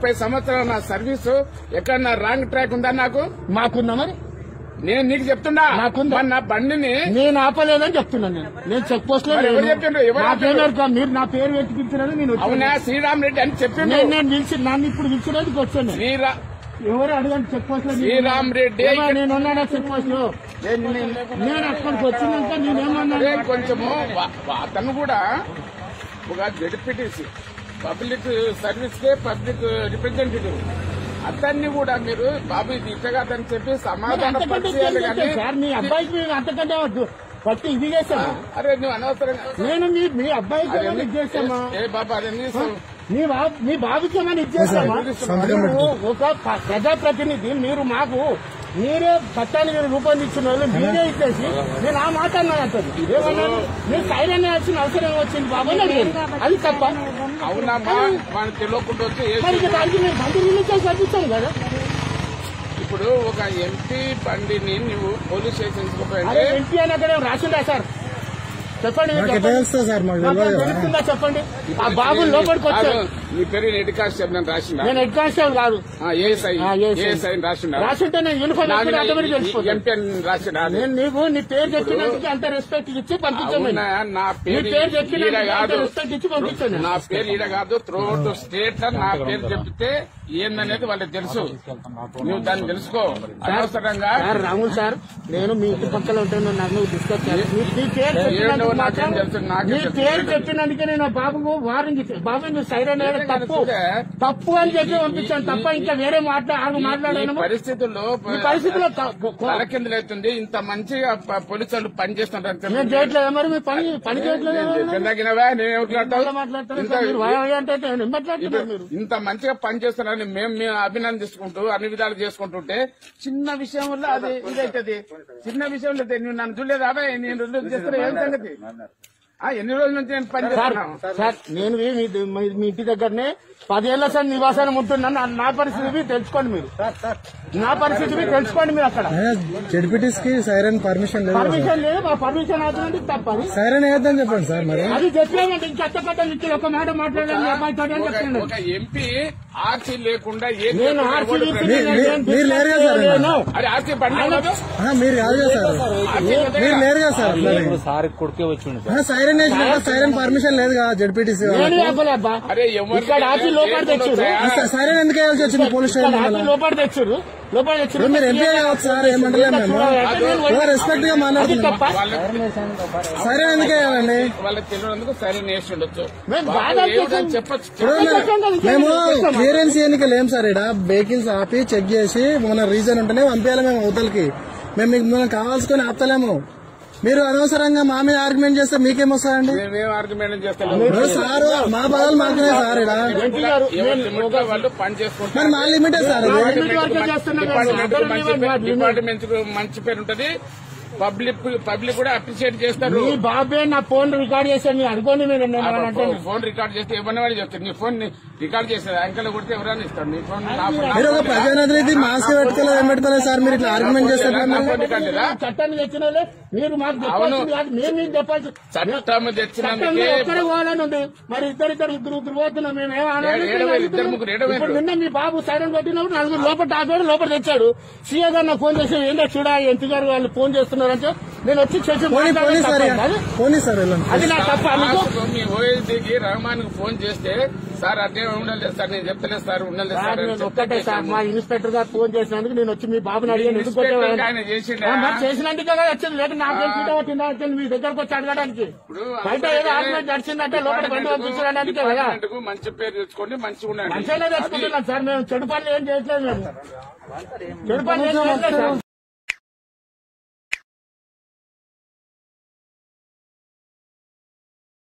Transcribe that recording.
ముప్పై సంవత్సరాల నా సర్వీసు ఎక్కడ నా రాంగ్ ట్రాక్ ఉందా నాకు మాకుందా మరి నేను నీకు చెప్తున్నా నాకుందా? మరి నా బండిని నేను ఆపలేదని చెప్తున్నాను నేను నేను చెక్ పోస్ట్ లో మరి ఎవరు లేను. చెప్పిండ్రు? ఎవరు నా పేరు చెప్పిండ్రు? ఎరుక. మీరు నా పేరు వెతికించినది నేను వచ్చాను. అవునా శ్రీరామ్ రెడ్డి అని చెప్పిండు నేను నేను పిలిచి నన్ను ఇప్పుడు పిలిచినందుకు వచ్చాను నేను. శ్రీరా ఎవరు అడగండి చెక్ పోస్ట్ లో నేను- శ్రీరామ్ రెడ్డి ఏమో నేను ఉన్నానా చెక్ పోస్ట్ లో నేను- నేను- నేను అక్కడికి వచ్చినాక నేనేమన్నా అదే కొంచెము వా- వా- అతను కూడా ఒక జడ్పీటీసీ పబ్లిక్ సర్వీస్ కే పబ్లిక్ రిప్రజెంటేటివ్ అతన్ని కూడా మీరు బాబు ఇది ఇట్టగాదని చెప్పి మరి సమాధానం అంతకంటే పరిచేయాలి ఇంకేం కానీ చేస్తాను సార్ మీ అబ్బాయికి మీరు అంతకంటే వద్దు. పట్టి ఇది చేస్తామా అరే నువ్వు అనవసరంగా నేను మీ మీ అబ్బాయికి ఏమైనా ఇది చేస్తామా ఏ బాబా అదన్నీ మీ బాబు మీ బాబుకి ఏమైనా ఇది చేస్తామా సంతకం మీరు ఒక ప- ప్రజాప్రతినిధి మీరు మాకు మీరే చట్టాన్ని మీరు రూపొందించిన వాళ్ళు మీరే ఇచ్చేసి నేను ఆ మాట అన్నాను అంటారు ఏమన్నాను మీరు సైరన్ వేయాల్సిన అవసరం వచ్చింది బాబు అని అడిగాను అది తప్ప అవునమ్మా మనకు తెలియకుండా వచ్చి ఏ- మరి ఇక దానికి మీరు బండి రిలీజ్ చేసి పంపించాను కదా ఇప్పుడు ఒక ఎంపీ బండిని నువ్వు పోలీస్ స్టేషన్ అదే ఎంపీ అని అక్కడ రాసిందా సార్ చెప్పండి మీరు మాకు ఎట్లా చెప్పండి. తెలుస్తుంది సార్ మాకు మాకు తెలియదు కదా. తెలుస్తుందా చెప్పండి ఆ బాబు లోపలికి వచ్చాడు నీ పేరు హెడ్ కానిస్టేబుల్ అని రాసిందా నేను హెడ్ కానిస్టేబుల్ కాదు ఏఎస్ఐ ఆ, yes, ఏఎస్ఐ అని రాసిందా రాసింటే నేను యూనిఫామ్ వేసుకుని ఆటోమేటిక్ వెళ్ళిపోతాను ఎంపీ అని రాసిందా నేను నీకు నీ పేరు చెప్పినందుకు అంత రెస్పెక్ట్ ఇచ్చి పంపించాను నేను. అవునా, నా నీ పేరు పేరు ఈడ చెప్పినందుకు అంత కాదు రెస్పెక్ట్ ఇచ్చి పంపించాను నా పేరు ఈడ కాదు త్రూఅవుట్ స్టేట్ లో నా పేరు చెప్తే ఏందనేది వాళ్ళకి తెలుసు నువ్వు దాన్ని తెలుసుకో అనవసరంగా సార్ రాముల్ సార్ నేను మీ ఇంటి పక్కన ఉంటాను నాకు డిస్కస్ చేయాలి మీ- మీ పేరు చెప్పినందుకు నాకేం మాత్రం తెలుసు, నాకేం మీ తెలుసు. పేరు చెప్పినందుకే నేను ఆ బాబుకు వారింగ్ ఇచ్చాను బాబు నువ్వు సైరన్ వేయడం తప్పు చూడే. తప్పు అని చెప్పి పంపించాను తప్ప ఇంకా వేరే మాట్లా ఆడు ఈ మాట్లాడాను పరిస్థితుల్లో ఈ పరిస్థితిలో త- తలకిందులవుతుంది ఇంత మంచిగా ప- పోలీసు వాళ్ళు పనిచేస్తుంటారు నేను చేయట్లేదు మరి మీ పని పని చేయట్లేదు కిందకినవా నేను ఎవరు ఎవరు మాట్లాడతారు ఇంత మీరు వాయ్ వాయ్ అంటే ఏం మాట్లాడుతున్నారు మీరు ఇంత మంచిగా పనిచేస్తున్నారని మేము మేము అభినందించుకుంటూ అన్ని విధాలు చేసుకుంటుంటే చిన్న విషయం వల్ల అది ఇదైతుంది చిన్న విషయం లేదు నువ్వు నన్ను చూడలేదు అబ్బాయి నేను రెండు చేస్తున్నా ఏం సంగతి ఆ, ఎన్ని రోజుల నుంచి నేను పని సార్ చేస్తున్నాను సార్ నేను మీ- మీ- మీ- మీ ఇంటి దగ్గరనే పదేళ్ల సార్ నివాసాన్ని ఉంటున్నాను నా- నా పరిస్థితి మీరు తెలుసుకోండి మీరు నా పరిస్థితి మీరు తెలుసుకోండి మీరు అక్కడ జడ్పీటీస్ కి సైరన్ పర్మిషన్ లేదు కదా సార్. పర్మిషన్ లేదు మా పర్మిషన్ అవుతుందంటే తప్పది సైరన్ వేయొద్దని చెప్పండి సార్ మరి అది చెప్పలేదంటే ఇంకా చెత్త ఇచ్చి ఒక మాట మాట్లాడాను మీ అబ్బాయితో అని ఒక- చెప్తున్నాను ఒక ఎంపీ ఆర్సీ లేకుండా ఏ నేను ఆర్సీ మీ- మీ- మీరు లేరు కదా సార్ లేను. అరే ఆర్సీ బండి ఉండదు? ఆ, మీరు కాదు కదా సార్ మీరు లేరు కదా సార్ అట్లనే. సార్ కొడుకే వచ్చిండు ఆ, సైరన్ వేసిన సైరన్ పర్మిషన్ లేదు కదా జడ్పీటీసీ నేను చెప్పలే అబ్బా అరే ఎవరు ఇక్కడ ఆర్సీ లోపల తెచ్చారు సైరన్ ఎందుకు వేయాల్సి వచ్చింది పోలీస్ ఇక్కడ స్టేషన్ ఆర్సీ వల్ల లోపల తెచ్చారు లోపల తెచ్చారు ఇప్పుడు మీరు ఎంపీ కావచ్చు సార్ ఏమంటలేదు మేము రెస్పెక్ట్ గా అది మాట్లాడుతున్నాం తప్ప సైరన్ ఎందుకు వేయాలండి వాళ్ళకి తెలియనందుకు సరైన వేసి ఉండొచ్చు మేము బాబు బాగా ఏమిటని చేసాం. చెప్పొచ్చు ఇప్పుడు మేము- మేము క్లియరెన్స్ చేయడానికి లేం సార్ ఇక్కడ వెహికల్స్ ఆపి చెక్ చేసి మన రీజన్ ఉంటేనే పంపించాలి మేము అవతలకి మేము మీకు మనం కావాల్సుకొని ఆపుతలేము మీరు అనవసరంగా మా మీద ఆర్గ్యుమెంట్ చేస్తే మీకేమొస్తాయండి మేమేం ఆర్గ్యుమెంట్ చేస్తాం ఇప్పుడు సార్ మా బదులు మాకునే సార్ ఇక్కడ ఎంపీ గారు ఎవరి నేను లిమిట్ లో వాళ్ళు పని చేసుకుంటారు మరి మా లిమిటే సార్ అది లిమిట్ వరకే చేస్తున్నాం కదా. డిపార్ట్మెంట్ కు మంచి అందరం పేరు- లిమిట్. డిపార్ట్మెంట్ కు మంచి పేరు ఉంటది పబ్లిక్ పబ్లిక్ కూడా అప్రిషియేట్ చేస్తారు మీ బాబే నా ఫోన్ రికార్డ్ చేశాను మీరు అనుకోండి మీరు నేను ఆ ఏమన్నా ఫోన్- అంటే ఫోన్ రికార్డ్ చేస్తే ఇవ్వని వాడు చెప్తారు నీ ఫోన్ ని రికార్డ్ చేస్తారు అంకెల్ కొడితే ఎవరైనా ఇస్తారు నీ ఫోన్ నా ఫోన్- నా మీరు ఒక ఫోన్ ప్రజాప్రతినిధి మాస్క్ పెట్టుకోలేదు ఏం పెట్టుకోలేదు సార్ మీరు ఇట్లా ఆర్గ్యుమెంట్ చేస్తారు నా ఫోన్ రికార్డ్ లేదా? చట్టాన్ని తెచ్చిన వాళ్ళే మీరు మాకు చెప్పాల్సింది కాదు మేము మీకు చెప్పాల్సి చట్టం చట్టంలో తెచ్చినందుకే ఒక్కడే పోవాలని ఉంది మరి ఇద్దరు ఇద్దరు ఇద్దరు ఇద్దరు పోతున్నాం మేము ఏం అనాలి? ఏడు- ఏడు వేలు, ఇద్దరు ముగ్గురు, ఏడు వేలు. ఇప్పుడు నిన్న మీ బాబు సైరన్ కొట్టినప్పుడు నలుగురు లోపల టాపాడు లోపల తెచ్చాడు సీఏ గారు నాకు ఫోన్ చేసి ఏంటో చూడా ఎంపీ గారు వాళ్ళు ఫోన్ చేస్తున్నారంటే నేను వచ్చి చేసి పోనీ పోనీ సార్ ఇక. మాట్లాడాను పోనీ సార్ వెళ్ళండి అది నా తప్ప మీకు మాకు మీ ఓఎస్డీకి రహమాన్ కు ఫోన్ చేస్తే సార్ అట్టే ఉండలేదు సార్ నేను చెప్తలేదు సార్ ఉండలేదు సార్ సార్ అని నేను చెప్తే ఒక్కటే సార్ మా ఇన్స్పెక్టర్ గారు ఫోన్ చేసినందుకు నేను వచ్చి మీ బాబుని అడిగాను ఎందుకు ఇన్స్పెక్టర్ కొట్టావు? ఆయన చేసిండా? ఆ, మరి చేసినందుకే కదా వచ్చింది లేక నాకేం ఫీట్ అవుతుందా వచ్చింది మీ దగ్గరకు వచ్చి అడగడానికి ఇప్పుడు బయట ఏదో ఆర్గ్యుమెంట్ నడిచిందంటే లోపల బండి పంపించడానికి కదా డిపార్ట్మెంట్ కు మంచి పేరు తెచ్చుకోండి మంచిగా ఉండండి మంచిగానే తెచ్చుకుంటున్నాం సార్ మేము చెడు పనులు ఏం చేయట్లేదు మేము చెడు పనులు ఏం చేయట్లేదు సార్